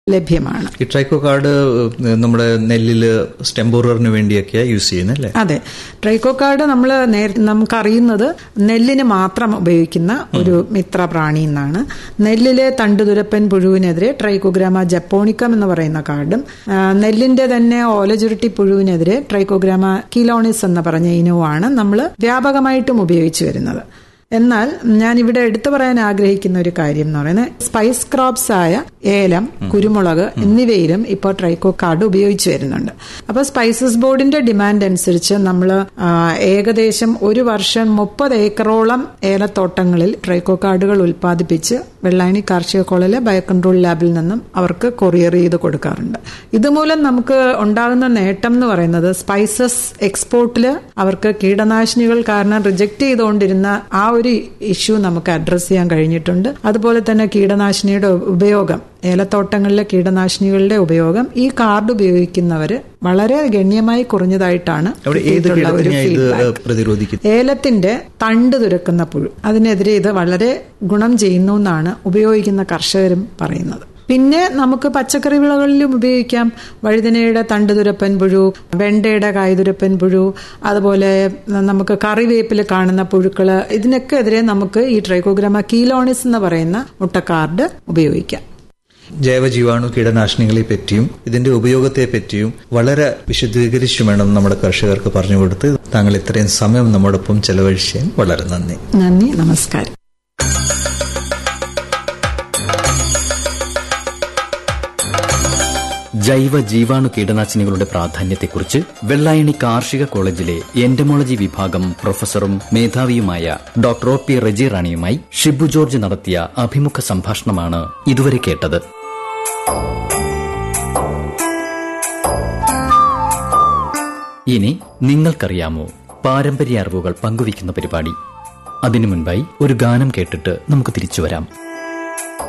ലഭ്യമാണ് ഈ tricho card നമ്മുടെ നെല്ലില് സ്റ്റെമ്പോററിന് വേണ്ടിയൊക്കെയാ യൂസ് ചെയ്യുന്നത് അല്ലേ അതെ ട്രൈക്കോ കാർഡ് നമ്മൾ നമുക്കറിയുന്നത് നെല്ലിന് മാത്രം ഉപയോഗിക്കുന്ന ഒരു മിത്ര പ്രാണി എന്നാണ് നെല്ലിലെ തണ്ടുതുരപ്പൻ പുഴുവിനെതിരെ ട്രൈക്കോഗ്രാമ ജപ്പോണിക്കം എന്ന് പറയുന്ന കാർഡും ആ, നെല്ലിന്റെ തന്നെ ഓലചുരുട്ടി പുഴുവിനെതിരെ ട്രൈക്കോഗ്രാമ കിലോണിസ് എന്ന് പറഞ്ഞ ഇനവുമാണ് നമ്മൾ വ്യാപകമായിട്ടും ഉപയോഗിച്ചു വരുന്നത് എന്നാൽ ഞാൻ ഇവിടെ എടുത്തു പറയാൻ ആഗ്രഹിക്കുന്ന ഒരു കാര്യം എന്ന് പറയുന്നത് സ്പൈസ് ക്രോപ്സ് ആയ ഏലം കുരുമുളക് എന്നിവയിലും ഇപ്പോൾ ട്രൈക്കോ കാർഡ് ഉപയോഗിച്ചു വരുന്നുണ്ട് അപ്പൊ സ്പൈസസ് ബോർഡിന്റെ ഡിമാൻഡ് അനുസരിച്ച് നമ്മൾ ഏകദേശം ഒരു വർഷം മുപ്പത് ഏക്കറോളം ഏലത്തോട്ടങ്ങളിൽ ട്രൈക്കോ കാർഡുകൾ ഉൽപ്പാദിപ്പിച്ച് വെള്ളായണി കാർഷിക കോളേജിലെ ബയോകൺട്രോൾ ലാബിൽ നിന്നും അവർക്ക് കൊറിയർ ചെയ്ത് കൊടുക്കാറുണ്ട് ഇതുമൂലം നമുക്ക് ഉണ്ടാകുന്ന നേട്ടം എന്ന് പറയുന്നത് സ്പൈസസ് എക്സ്പോർട്ടിൽ അവർക്ക് കീടനാശിനികൾ കാരണം റിജക്ട് ചെയ്തുകൊണ്ടിരുന്ന ആ ഒരു ഇഷ്യൂ നമുക്ക് അഡ്രസ് ചെയ്യാൻ കഴിഞ്ഞിട്ടുണ്ട് അതുപോലെ തന്നെ കീടനാശിനിയുടെ ഉപയോഗം ഏലത്തോട്ടങ്ങളിലെ കീടനാശിനികളുടെ ഉപയോഗം ഈ കാർഡ് ഉപയോഗിക്കുന്നവർ വളരെ ഗണ്യമായി കുറഞ്ഞതായിട്ടാണ് അവിടെ ഏത് കിട്ടിയിട്ടുള്ള ഒരു കീടത്തിനെയാ ഇത് feedback. പ്രതിരോധിക്കുന്നത് ഏലത്തിന്റെ തണ്ട് തുരക്കുന്ന പുഴു അതിനെതിരെ ഇത് വളരെ ഗുണം ചെയ്യുന്നു എന്നാണ് ഉപയോഗിക്കുന്ന കർഷകരും പറയുന്നത് പിന്നെ നമുക്ക് പച്ചക്കറി വിളകളിലും ഉപയോഗിക്കാം വഴുതനയുടെ തണ്ടുതുരപ്പൻ പുഴു വെണ്ടയുടെ കായ്തുരപ്പൻ പുഴു അതുപോലെ നമുക്ക് കറിവേപ്പിൽ കാണുന്ന പുഴുക്കള് ഇതിനൊക്കെ എതിരെ നമുക്ക് ഈ ട്രൈക്കോഗ്രാമ കീലോണിസ് എന്ന് പറയുന്ന മുട്ടക്കാർഡ് ഉപയോഗിക്കാം ജൈവജീവാണു കീടനാശിനികളെ പറ്റിയും ഇതിന്റെ ഉപയോഗത്തെ പറ്റിയും വളരെ വിശദീകരിച്ചു വേണം നമ്മുടെ കർഷകർക്ക് പറഞ്ഞു കൊടുത്ത് താങ്കൾ ഇത്രയും സമയം നമ്മോടൊപ്പം ചെലവഴിച്ചതിന് വളരെ നന്ദി നന്ദി നമസ്കാരം ജൈവ ജീവാണു കീടനാശിനികളുടെ പ്രാധാന്യത്തെക്കുറിച്ച് വെള്ളായണി കാർഷിക കോളേജിലെ എന്റമോളജി വിഭാഗം പ്രൊഫസറും മേധാവിയുമായ ഡോക്ടർ ഒ പി റെജി റാണിയുമായി ഷിബു ജോർജ് നടത്തിയ അഭിമുഖ സംഭാഷണമാണ് ഇതുവരെ കേട്ടത് ഇനി നിങ്ങൾക്കറിയാമോ പാരമ്പര്യ അറിവുകൾ പങ്കുവയ്ക്കുന്ന പരിപാടി അതിനു മുൻപായി ഒരു ഗാനം കേട്ടിട്ട് നമുക്ക് തിരിച്ചു വരാം